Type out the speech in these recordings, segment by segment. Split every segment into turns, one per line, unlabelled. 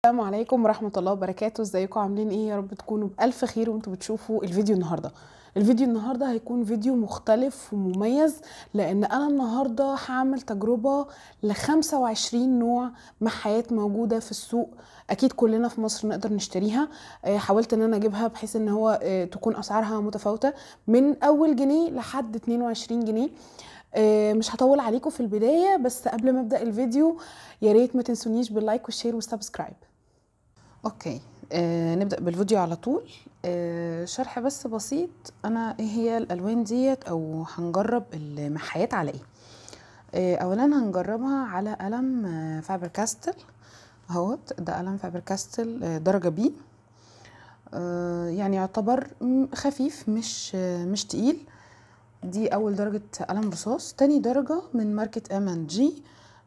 السلام عليكم ورحمة الله وبركاته ازيكم عاملين ايه يا رب تكونوا بألف خير وانتوا بتشوفوا الفيديو النهاردة الفيديو النهاردة هيكون فيديو مختلف ومميز لان انا النهاردة هعمل تجربة ل 25 نوع محايات موجودة في السوق اكيد كلنا في مصر نقدر نشتريها آه، حاولت ان انا اجيبها بحيث ان هو آه، تكون اسعارها متفاوتة من اول جنيه لحد 22 جنيه آه، مش هطول عليكم في البداية بس قبل ما ابدأ الفيديو يا ريت ما تنسونيش باللايك والشير والسبسكرايب
اوكي آه نبدأ بالفيديو على طول آه شرح بس بسيط انا ايه هي الالوان ديت او هنجرب المحايات على ايه آه اولا هنجربها على قلم آه فابر كاستل اهوت ده قلم فابر كاستل آه درجة بي آه يعني يعتبر م- خفيف مش آه مش تقيل دي اول درجة قلم رصاص تاني درجة من ماركة ام ان جي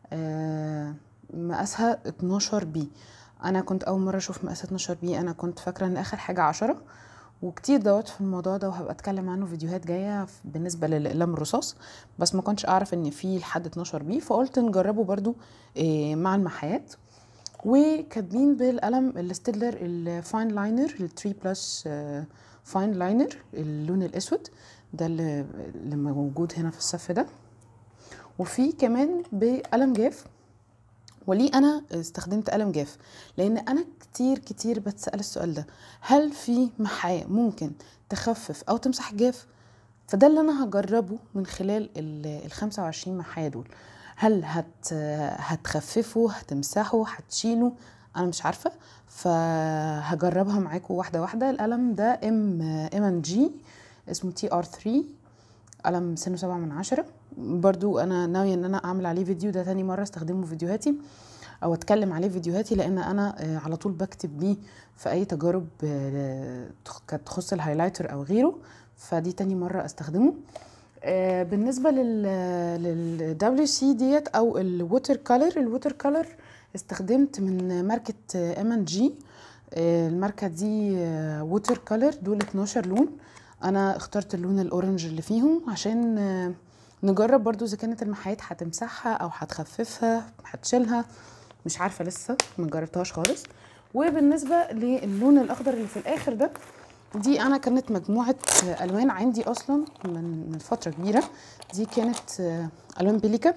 مقاسها 12 بي انا كنت اول مره اشوف مقاس 12 بي انا كنت فاكره ان اخر حاجه 10 وكتير دوت في الموضوع ده وهبقى اتكلم عنه فيديوهات جايه ف- بالنسبه للاقلام الرصاص بس ما كنتش اعرف ان في لحد 12 بي فقلت نجربه برضو إيه، مع المحايات وكاتبين بالقلم الستيدلر الفاين لاينر ال 3 بلس فاين لاينر اللون الاسود ده اللي اللي موجود هنا في الصف ده وفي كمان بقلم جاف وليه انا استخدمت قلم جاف لان انا كتير كتير بتسال السؤال ده هل في محاية ممكن تخفف او تمسح الجاف فده اللي انا هجربه من خلال ال ال 25 محاية دول هل هت هتخففه هتمسحه هتشيله انا مش عارفه فهجربها معاكم واحده واحده القلم ده ام ام ان جي اسمه تي ار 3 قلم سنه سبعة من عشرة برضو انا ناوية ان انا اعمل عليه فيديو ده تاني مرة استخدمه في فيديوهاتي او اتكلم عليه في فيديوهاتي لان انا آه، على طول بكتب بيه في اي تجارب آه، تخ- كانت تخص الهايلايتر او غيره فدي تاني مرة استخدمه آه، بالنسبة لل لل WC ديت او الووتر كولر الووتر كولر استخدمت من ماركة ام ان جي الماركة دي ووتر كولر دول 12 لون انا اخترت اللون الاورنج اللي فيهم عشان آه، نجرب برضو اذا كانت المحايات هتمسحها او هتخففها هتشيلها مش عارفه لسه ما جربتهاش خالص وبالنسبه للون الاخضر اللي في الاخر ده دي انا كانت مجموعه آه، الوان عندي اصلا من من فتره كبيره دي كانت آه، الوان بيليكا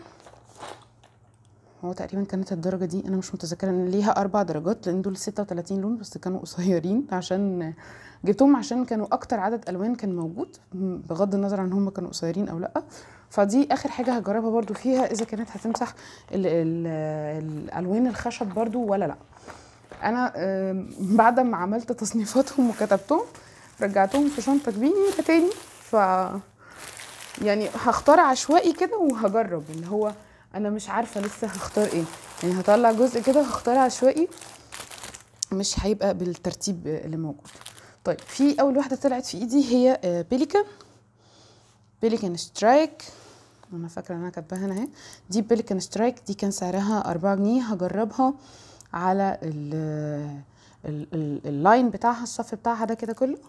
هو تقريبا كانت الدرجه دي انا مش متذكره ان ليها اربع درجات لان دول 36 لون بس كانوا قصيرين عشان جبتهم عشان كانوا اكتر عدد الوان كان موجود م- بغض النظر عن هم كانوا قصيرين او لا فدي اخر حاجه هجربها برضو فيها اذا كانت هتمسح ال ال الالوان الخشب برضو ولا لا انا آم، بعد ما عملت تصنيفاتهم وكتبتهم رجعتهم في شنطه كبيره تاني ف يعني هختار عشوائي كده وهجرب اللي هو انا مش عارفه لسه هختار ايه يعني هطلع جزء كده هختار عشوائي مش هيبقى بالترتيب اللي موجود طيب في اول واحده طلعت في ايدي هي آه، بيليكان بيليكان سترايك انا فاكره ان انا كاتباها هنا اهي دي بيليكان سترايك دي كان سعرها أربعة جنيه هجربها على ال ال- ال- اللاين بتاعها الصف بتاعها ده كده كله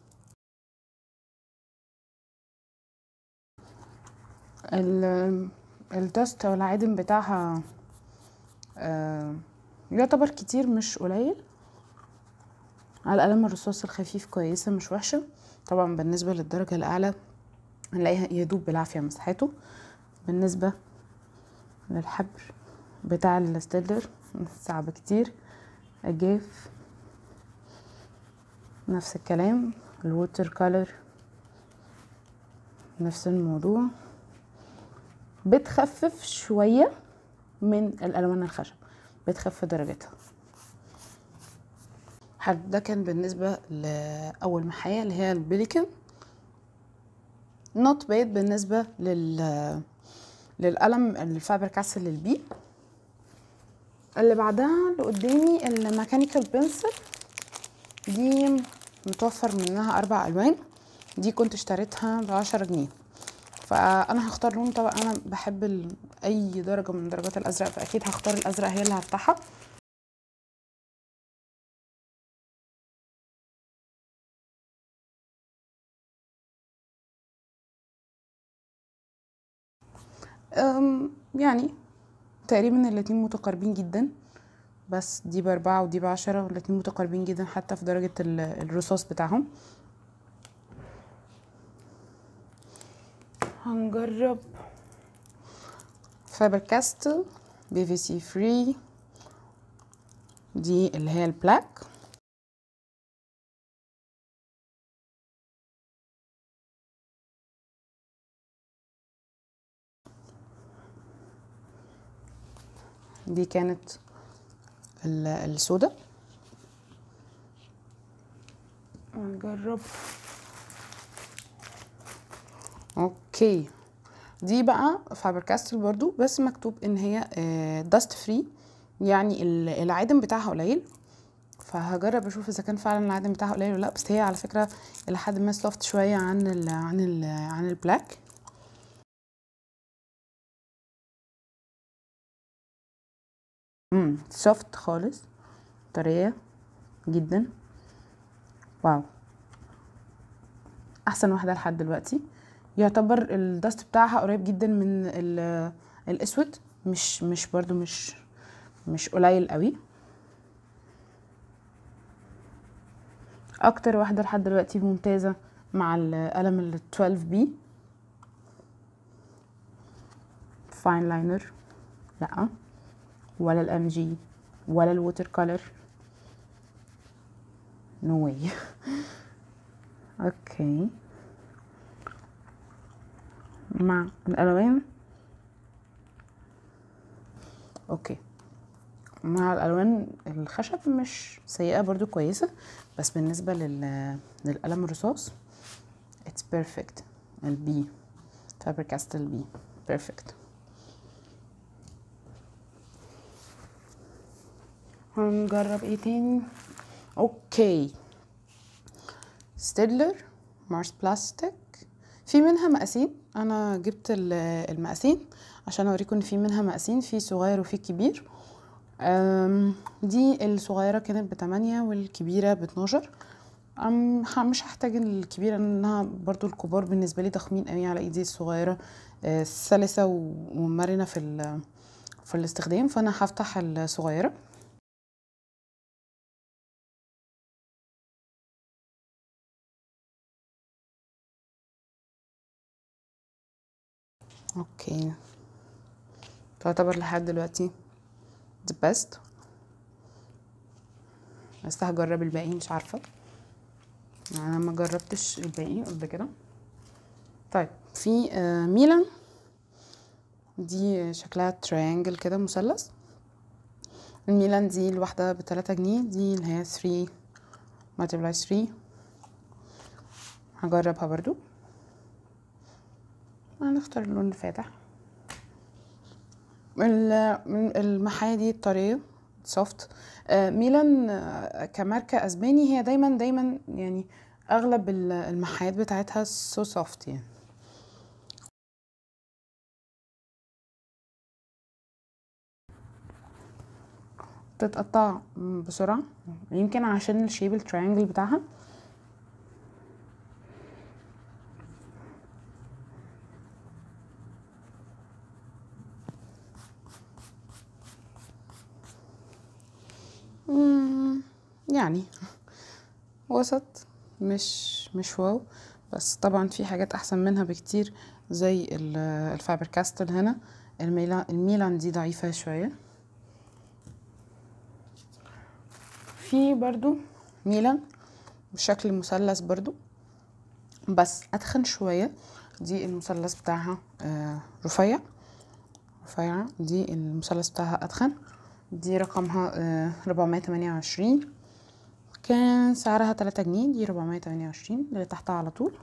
ال- الدست او العادم بتاعها آه، يعتبر كتير مش قليل على القلم الرصاص الخفيف كويسة مش وحشة طبعا بالنسبة للدرجة الأعلى هنلاقيها يدوب بالعافية مسحته بالنسبة للحبر بتاع الستيدلر صعب كتير الجاف نفس الكلام الووتر كولر نفس الموضوع بتخفف شوية من الألوان الخشب بتخفف درجتها حد ده كان بالنسبة لأول محاية اللي هي البليكن نوت باد بالنسبة لل للقلم الفابر كاسل للبي اللي بعدها اللي قدامي الميكانيكال بنسل دي متوفر منها أربع ألوان دي كنت اشتريتها بعشرة جنيه فأنا هختار لون طبعا أنا بحب ال... أي درجة من درجات الأزرق فأكيد هختار الأزرق هي اللي هفتحها أم، يعني تقريبا الاتنين متقاربين جدا بس دي بأربعة ودي بعشرة والاتنين متقاربين جدا حتى في درجة ال- الرصاص بتاعهم هنجرب فابر كاستل بي في سي فري دي اللي هي البلاك دي كانت ال- السودا هنجرب اوكي دي بقى فابر كاستل برضو بس مكتوب ان هي داست فري يعني ال- العادم بتاعها قليل فهجرب اشوف اذا كان فعلا العادم بتاعها قليل ولا لا بس هي على فكره الى حد ما سوفت شويه عن ال عن ال عن البلاك امم سوفت خالص طريه جدا واو احسن واحده لحد دلوقتي يعتبر الدست بتاعها قريب جدا من ال- الاسود مش مش برضو مش مش قليل قوي اكتر واحده لحد دلوقتي ممتازه مع القلم ال 12 بي فاين لاينر لا ولا الام جي ولا الووتر كولر نو واي اوكي مع الالوان اوكي مع الالوان الخشب مش سيئه برضو كويسه بس بالنسبه لل للقلم الرصاص اتس بيرفكت البي فابر كاستل بي بيرفكت هنجرب ايه تاني اوكي ستيدلر مارس بلاستيك في منها مقاسين انا جبت ال- المقاسين عشان اوريكم ان في منها مقاسين في صغير وفي كبير أم، دي الصغيره كانت بتمانية والكبيره باتناشر أم ح- مش هحتاج الكبيره لانها برضو الكبار بالنسبه لي ضخمين قوي على ايدي الصغيره آه، سلسه و- ومرنه في ال- في الاستخدام فانا هفتح الصغيره اوكي تعتبر لحد دلوقتي the best بس هجرب الباقي مش عارفه يعني انا ما جربتش الباقي قبل كده طيب في آه، ميلان دي شكلها تريانجل كده مثلث الميلان دي الواحدة بتلاتة جنيه دي اللي هي 3 multiply 3 هجربها برضو هنختار اللون الفاتح ال- من المحاية دي الطرية سوفت ميلان آه، كماركة اسباني هي دايما دايما يعني اغلب ال- المحايات بتاعتها سو سوفت يعني تتقطع بسرعة يمكن عشان الشيب التريانجل بتاعها مم، يعني وسط مش مش واو بس طبعا في حاجات احسن منها بكتير زي ال- الفابر كاستل هنا الميلان الميلان دي ضعيفة شوية في برضو ميلان بشكل مثلث برضو بس اتخن شوية دي المثلث بتاعها آه، رفيع رفيعة دي المثلث بتاعها اتخن دي رقمها ربعمية تمانية وعشرين كان سعرها تلاتة جنيه دي ربعمية تمانية وعشرين اللي تحتها على طول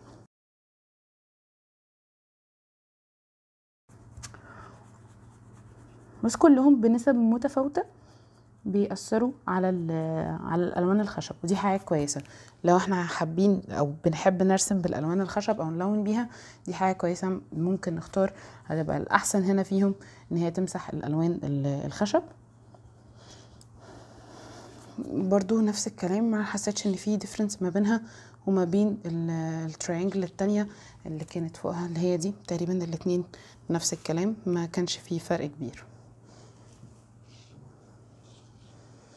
بس كلهم بنسب متفاوتة بيأثروا على ال- على الألوان الخشب ودي حاجة كويسة لو احنا حابين أو بنحب نرسم بالألوان الخشب أو نلون بيها دي حاجة كويسة ممكن نختار هتبقى الأحسن هنا فيهم إن هي تمسح الألوان ال- الخشب برضو نفس الكلام ما حسيتش ان في ديفرنس ما بينها وما بين التريانجل التانية اللي كانت فوقها اللي هي دي تقريبا الاتنين نفس الكلام ما كانش فيه فرق كبير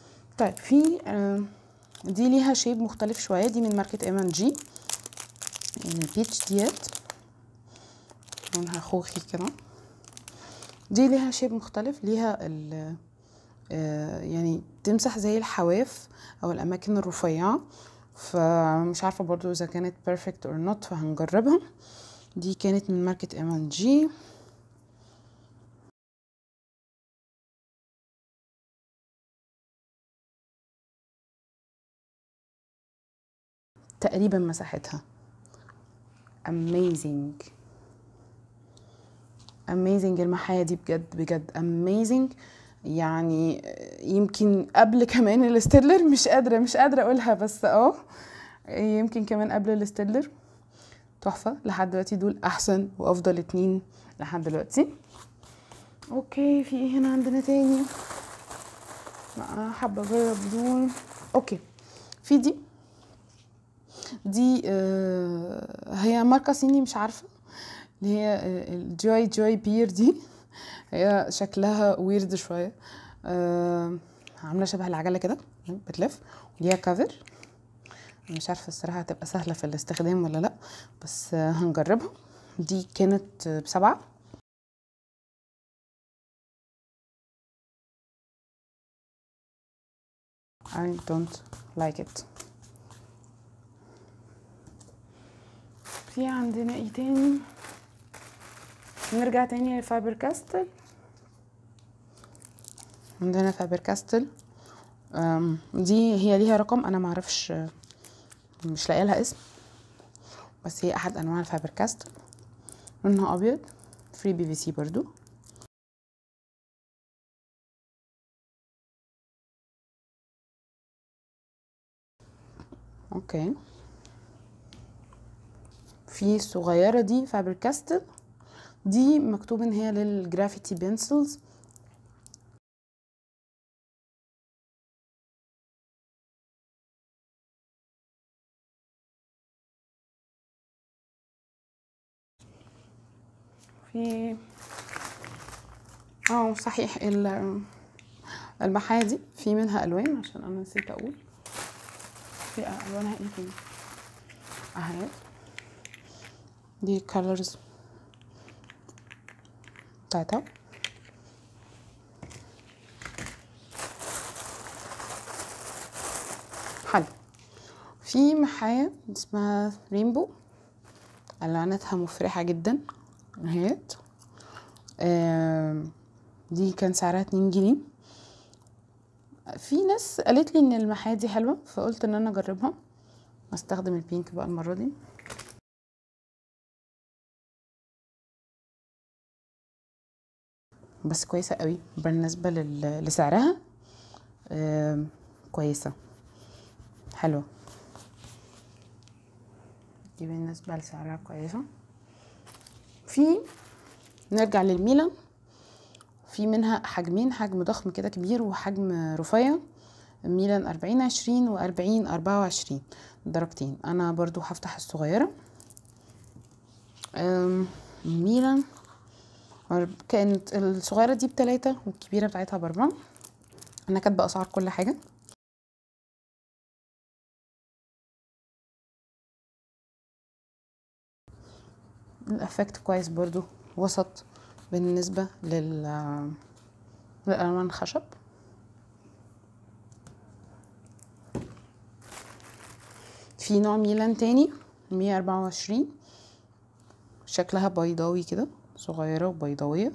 طيب في آه، دي ليها شيب مختلف شويه دي من ماركه ام ان جي البيتش ديت لونها خوخي كده دي ليها شيب مختلف ليها ال آه، يعني تمسح زي الحواف او الاماكن الرفيعه فمش عارفه برضو اذا كانت بيرفكت اور نوت فهنجربها دي كانت من ماركه ام ان جي تقريبا مساحتها amazing amazing المحاية دي بجد بجد amazing يعني يمكن قبل كمان الستيدلر مش قادرة مش قادرة اقولها بس اه يمكن كمان قبل الستيدلر تحفة لحد دلوقتي دول احسن وافضل اتنين لحد دلوقتي اوكي في ايه هنا عندنا تاني لا انا حابة اجرب دول اوكي في دي دي آه، هي ماركة صيني مش عارفة اللي هي آه، الجوي جوي بير دي هي شكلها ويرد شوية آه، عاملة شبه العجلة كده بتلف وليها كافر مش عارفة الصراحة هتبقى سهلة في الاستخدام ولا لأ بس آه، هنجربها دي كانت آه، بسبعة I don't like it في عندنا ايه تاني نرجع تاني لفايبر كاستل عندنا فايبر كاستل أم، دي هي ليها رقم انا معرفش مش لاقيه لها اسم بس هي احد انواع الفايبر كاستل لونها ابيض فري بي في سي برضو اوكي في الصغيرة دي فابر كاستل دي مكتوب ان هي للجرافيتي بنسلز في اه صحيح ال- المحاية دي في منها الوان عشان انا نسيت اقول في الوانها ايه تاني اهي دي colors بتاعتها حلو في محاية اسمها رينبو الواناتها مفرحة جدا اهيت آم، دي كان سعرها اتنين جنيه في ناس قالت لي ان المحاية دي حلوة فقلت ان انا اجربها استخدم البينك بقى المرة دي بس كويسة قوي بالنسبة لل... لسعرها آم، كويسة حلوة دي بالنسبة لسعرها كويسة في نرجع للميلان في منها حجمين حجم ضخم كده كبير وحجم رفيع ميلان أربعين عشرين وأربعين أربعة وعشرين درجتين أنا برضو هفتح الصغيرة أم، ميلان كانت الصغيرة دي بتلاتة والكبيرة بتاعتها بأربعة أنا كاتبة أسعار كل حاجة الافكت كويس برضو وسط بالنسبة لل للألوان الخشب في نوع ميلان تاني مية أربعة وعشرين شكلها بيضاوي كده صغيرة وبيضاوية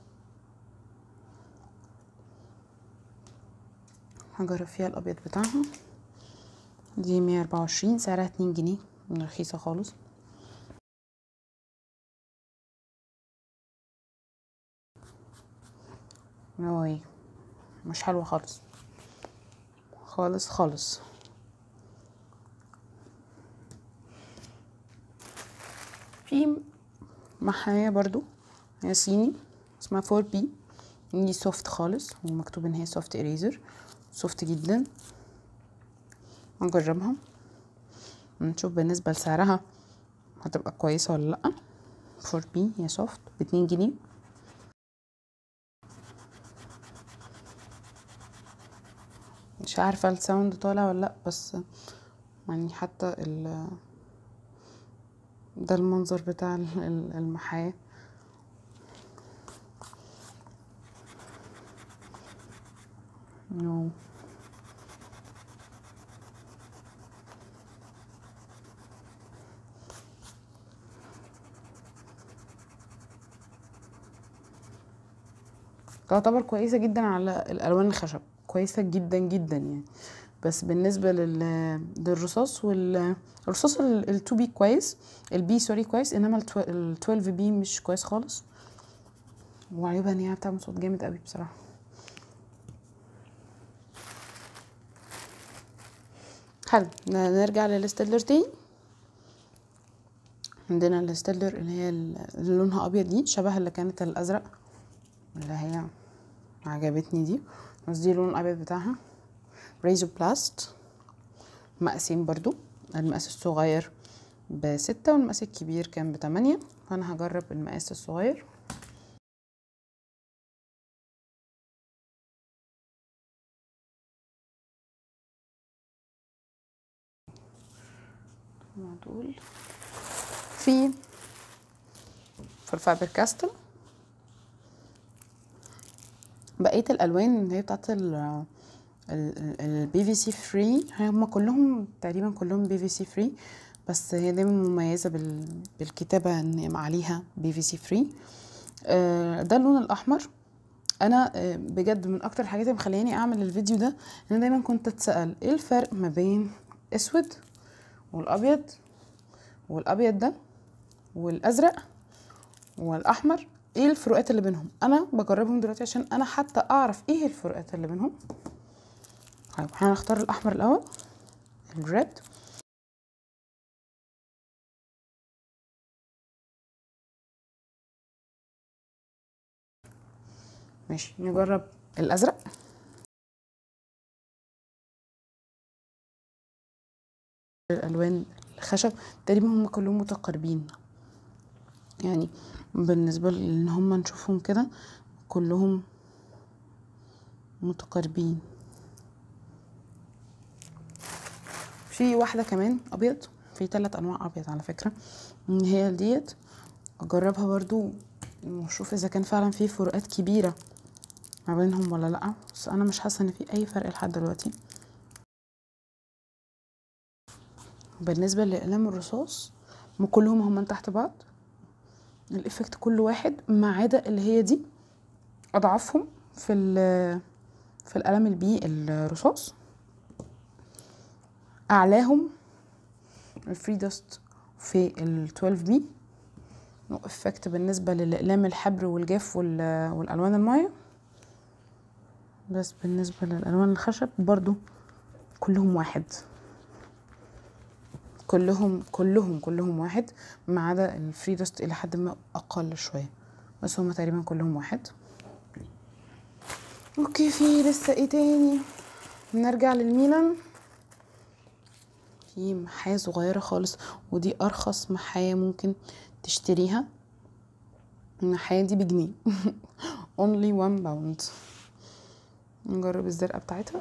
هجرب فيها الأبيض بتاعها دي مية أربعة وعشرين سعرها اتنين جنيه رخيصة خالص نوي مش حلوة خالص خالص خالص في محاية برضو هي صيني اسمها فور بي دي سوفت خالص ومكتوب ان هي سوفت اريزر سوفت جدا هنجربها نشوف بالنسبة لسعرها هتبقى كويسة ولا لأ فور بي هي سوفت باتنين جنيه مش عارفه الساوند طالع ولا لا بس يعني حتى ال ده المنظر بتاع ال- ال- المحايا نو تعتبر كويسة جدا على الألوان الخشب كويسة جدا جدا يعني بس بالنسبة لل... للرصاص وال الرصاص ال 2 بي كويس البي سوري كويس انما ال 12 بي مش كويس خالص وعيوبها ان هي بتعمل صوت جامد قوي بصراحة حلو ن- نرجع للستيلر تاني عندنا الستيلر اللي هي ال- اللي لونها ابيض دي شبه اللي كانت الازرق اللي هي عجبتني دي بس دي اللون الابيض بتاعها ريزو بلاست مقاسين برضو المقاس الصغير بستة والمقاس الكبير كان بتمانية فانا هجرب المقاس الصغير مع دول في في الفابر كاستل بقيه الالوان اللي هي بتاعت البي في سي فري هم كلهم تقريبا كلهم بي في سي فري بس هي دايما مميزه بال- بالكتابه ان عليها بي في سي فري ده اللون الاحمر انا آه، بجد من اكتر الحاجات اللي مخلياني اعمل الفيديو ده ان انا دايما كنت اتسال ايه الفرق ما بين اسود والابيض والابيض ده والازرق والاحمر ايه الفروقات اللي بينهم انا بجربهم دلوقتي عشان انا حتى اعرف ايه الفروقات اللي بينهم طيب هنختار الاحمر الاول الريد ماشي نجرب الازرق الالوان الخشب تقريبا هم كلهم متقاربين يعني بالنسبه لان هم نشوفهم كده كلهم متقاربين في واحده كمان ابيض في ثلاث انواع ابيض على فكره ان هي ديت اجربها برضو واشوف اذا كان فعلا في فروقات كبيره ما بينهم ولا لا بس انا مش حاسه ان في اي فرق لحد دلوقتي بالنسبه لاقلام الرصاص هم كلهم هم تحت بعض الافكت كل واحد ما عدا اللي هي دي اضعفهم في ال في القلم البي الرصاص اعلاهم الفري داست في ال 12 بي نو افكت بالنسبه للاقلام الحبر والجاف وال- والالوان المايه بس بالنسبه للالوان الخشب برضو كلهم واحد كلهم كلهم كلهم واحد ما عدا الفري داست الى حد ما اقل شويه بس هما تقريبا كلهم واحد اوكي في لسه ايه تاني نرجع للميلان في محاية صغيرة خالص ودي أرخص محاية ممكن تشتريها المحاية دي بجنيه only one pound نجرب الزرقاء بتاعتها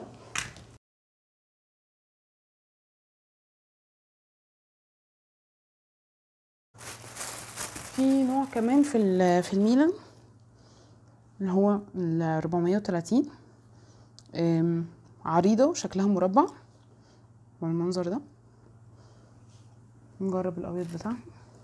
في نوع كمان في ال- في الميلان اللي هو ال 430 أم، عريضة وشكلها مربع والمنظر ده نجرب الأبيض بتاعها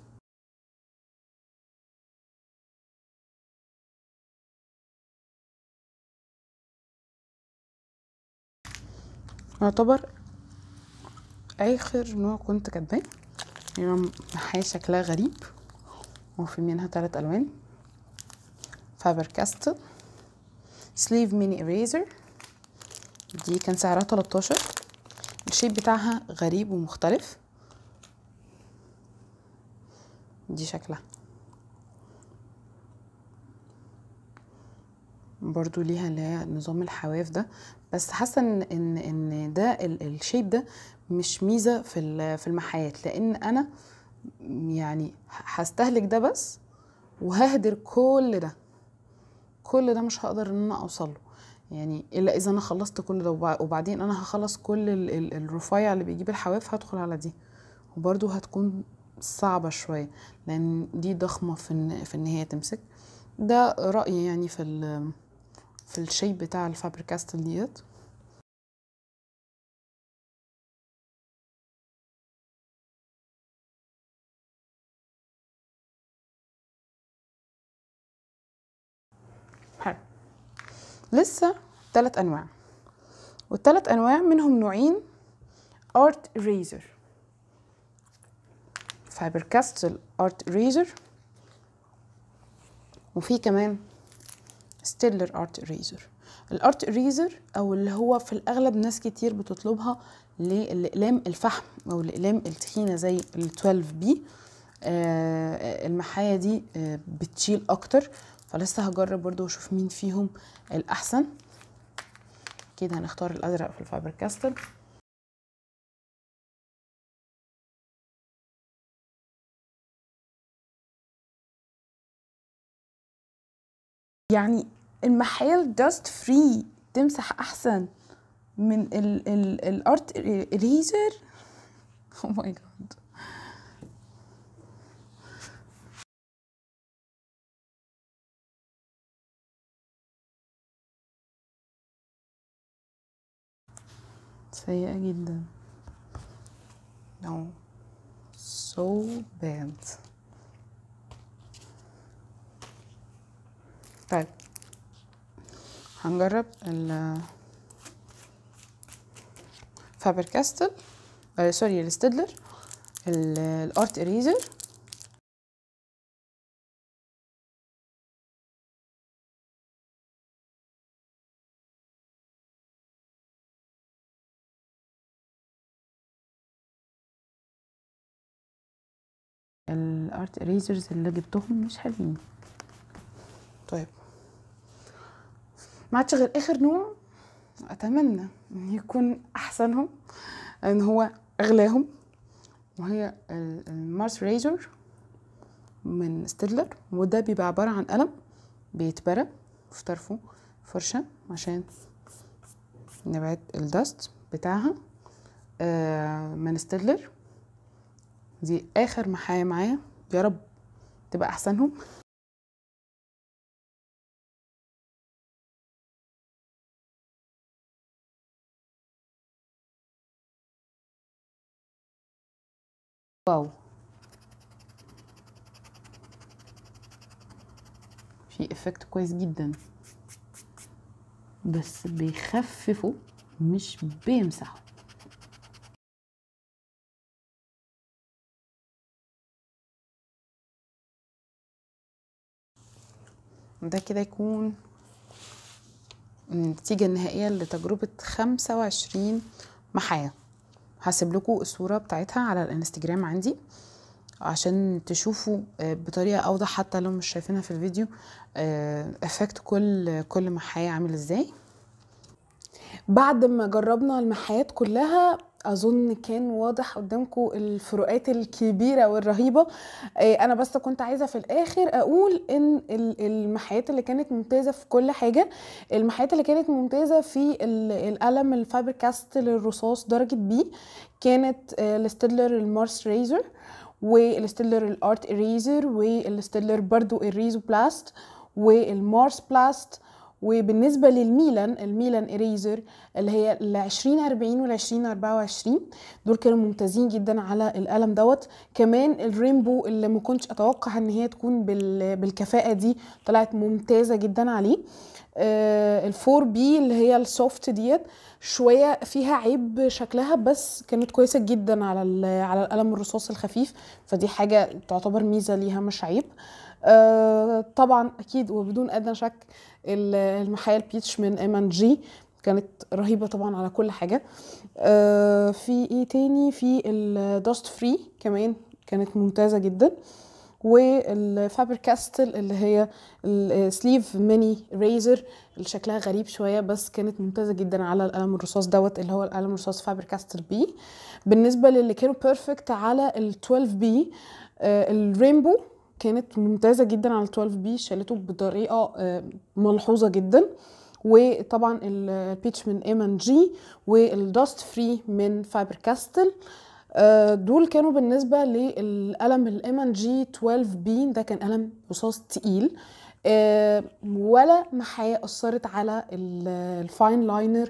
يعتبر آخر نوع كنت كاتباه يعني محاية شكلها غريب وفي منها تلات ألوان فابر كاستل سليف ميني اريزر دي كان سعرها 13 الشيب بتاعها غريب ومختلف دي شكلها برضو ليها اللي هي نظام الحواف ده بس حاسه ان ان ان ده ال- الشيب ده مش ميزه في ال- في المحايات لان انا يعني هستهلك ده بس وههدر كل ده كل ده مش هقدر ان انا اوصل له يعني الا اذا انا خلصت كل ده وبع- وبعدين انا هخلص كل ال- ال- الرفيع اللي بيجيب الحواف هدخل على دي وبرده هتكون صعبة شوية لان دي ضخمة في ان في ان هي تمسك ده رأيي يعني في ال في الشيب بتاع الفابر كاستل ديت حلو لسه تلات انواع والتلات انواع منهم نوعين ارت ريزر فايبر كاستل ارت ريزر وفي كمان ستيلر ارت ريزر الارت ريزر او اللي هو في الاغلب ناس كتير بتطلبها للاقلام الفحم او الاقلام التخينه زي ال 12 بي آه المحايه دي آه بتشيل اكتر فلسه هجرب برضو واشوف مين فيهم الاحسن اكيد هنختار الازرق في الفايبر كاستل يعني المحال داست فري تمسح احسن من ال ال الارت ريزر او ماي جاد سيئة جدا no so bad طيب هنجرب ال فابر كاستل آه سوري الستيدلر ال- الارت اريزر الارت اريزرز اللي جبتهم مش حلوين طيب ما عادش غير اخر نوع اتمنى ان يكون احسنهم ان هو اغلاهم وهي ال- المارس ريزر من ستيدلر وده بيبقى عبارة عن قلم بيتبرى في طرفه فرشة عشان نبعد الدست بتاعها آه، من ستيدلر دي اخر محاية معايا يا رب تبقى احسنهم واو في افكت كويس جدا بس بيخففوا مش بيمسحوا ده كده يكون النتيجة النهائية لتجربة خمسة وعشرين محايا هسيب لكم الصورة بتاعتها على الانستجرام عندي عشان تشوفوا آه، بطريقة أوضح حتى لو مش شايفينها في الفيديو افكت كل كل محاية عامل ازاي
بعد ما جربنا المحايات كلها اظن كان واضح قدامكم الفروقات الكبيره والرهيبه آه، انا بس كنت عايزه في الاخر اقول ان ال- المحايات اللي كانت ممتازه في كل حاجه المحايات اللي كانت ممتازه في ال- القلم الفايبر كاستل الرصاص درجه بي كانت آه، الستيدلر المارس ريزر والستيدلر الارت اريزر والستيدلر برضو الريزو بلاست والمارس بلاست وبالنسبة للميلان الميلان اريزر اللي هي ال 2040 وال 2024 دول كانوا ممتازين جدا على القلم دوت كمان الرينبو اللي ما كنتش اتوقع ان هي تكون بال- بالكفاءة دي طلعت ممتازة جدا عليه آه، الفور بي اللي هي السوفت ديت شويه فيها عيب شكلها بس كانت كويسه جدا على ال- على القلم الرصاص الخفيف فدي حاجه تعتبر ميزه ليها مش عيب آه، طبعا اكيد وبدون ادنى شك ال- المحايا البيتش من ام ان جي كانت رهيبه طبعا على كل حاجه آه، في ايه تاني في الداست فري كمان كانت ممتازه جدا والفابر كاستل اللي هي السليف ميني ريزر اللي شكلها غريب شويه بس كانت ممتازه جدا على القلم الرصاص دوت اللي هو القلم الرصاص فابر كاستل بي بالنسبه للي كانوا بيرفكت على ال 12 بي الرينبو كانت ممتازه جدا على ال 12 بي شالته بطريقه آه، ملحوظه جدا وطبعا البيتش من ام ان جي والداست فري من فايبر كاستل آه، دول كانوا بالنسبة للقلم الام ان جي 12 بي ده كان قلم رصاص تقيل آه، ولا محايا أثرت على ال- الفاين لاينر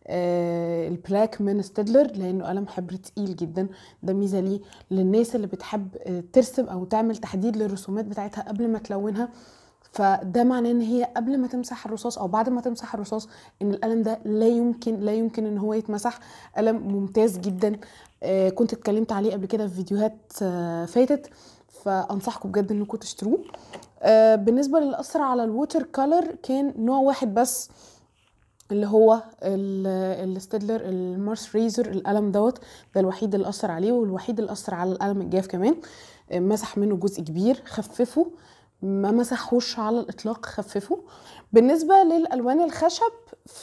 آه، البلاك من ستيدلر لانه قلم حبر تقيل جدا ده ميزه ليه للناس اللي بتحب آه، ترسم او تعمل تحديد للرسومات بتاعتها قبل ما تلونها فده معناه ان هي قبل ما تمسح الرصاص او بعد ما تمسح الرصاص ان القلم ده لا يمكن لا يمكن ان هو يتمسح قلم ممتاز جدا آه، كنت اتكلمت عليه قبل كده في فيديوهات آه، فاتت فانصحكم بجد انكم تشتروه آه، بالنسبه للي اثر على الووتر كولر كان نوع واحد بس اللي هو ال- الستيدلر المارس ريزر القلم دوت ده الوحيد اللي اثر عليه والوحيد اللي اثر على القلم الجاف كمان آه، مسح منه جزء كبير خففه ما مسحوش على الاطلاق خففه بالنسبه للالوان الخشب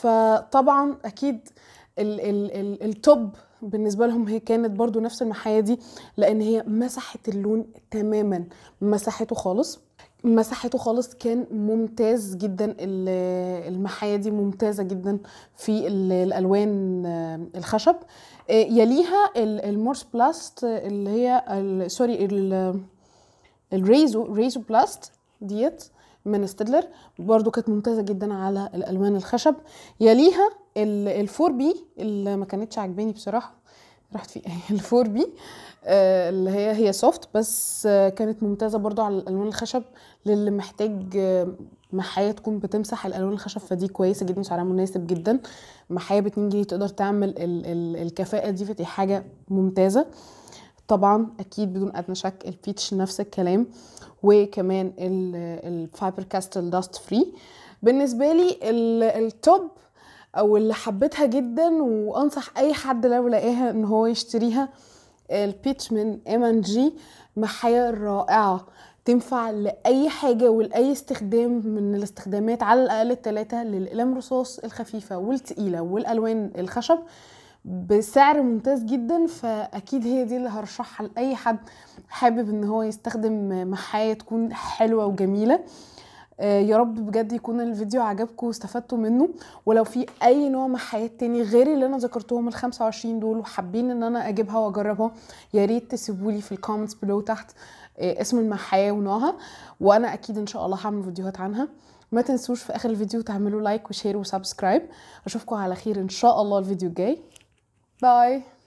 فطبعا اكيد ال ال ال التوب بالنسبه لهم هي كانت برضو نفس المحايه دي لان هي مسحت اللون تماما مسحته خالص مسحته خالص كان ممتاز جدا ال- المحاية دي ممتازة جدا في ال- الألوان آه، الخشب آه، يليها ال- المورس بلاست اللي هي ال- سوري ال- الريزو ريزو بلاست ديت من ستيدلر برضو كانت ممتازة جدا على الألوان الخشب يليها الفور بي اللي ما كانتش عاجباني بصراحة راحت في الفور بي اللي هي هي سوفت بس آه، كانت ممتازة برضو على الألوان الخشب للي محتاج آه، محاية تكون بتمسح الألوان الخشب فدي كويسة جدا سعرها مناسب جدا محاية ب 2 جنيه تقدر تعمل ال ال الكفاءة دي فدي حاجة ممتازة طبعا اكيد بدون ادنى شك البيتش نفس الكلام وكمان الفايبر كاستل داست فري بالنسبه لي ال- التوب او اللي حبيتها جدا وانصح اي حد لو لقاها ان هو يشتريها البيتش من ام ان جي محايا رائعه تنفع لاي حاجه ولاي استخدام من الاستخدامات على الاقل الثلاثه للاقلام رصاص الخفيفه والتقيله والالوان الخشب بسعر ممتاز جدا فاكيد هي دي اللي هرشحها لاي حد حابب ان هو يستخدم محاية تكون حلوة وجميلة آه، يا رب بجد يكون الفيديو عجبكم واستفدتوا منه ولو في اي نوع محايات تاني غير اللي انا ذكرتهم ال 25 دول وحابين ان انا اجيبها واجربها يا ريت تسيبولي في الكومنتس بلو تحت آه، اسم المحاية ونوعها وانا اكيد ان شاء الله هعمل فيديوهات عنها ما تنسوش في اخر الفيديو تعملوا لايك وشير وسبسكرايب اشوفكم على خير ان شاء الله الفيديو الجاي باي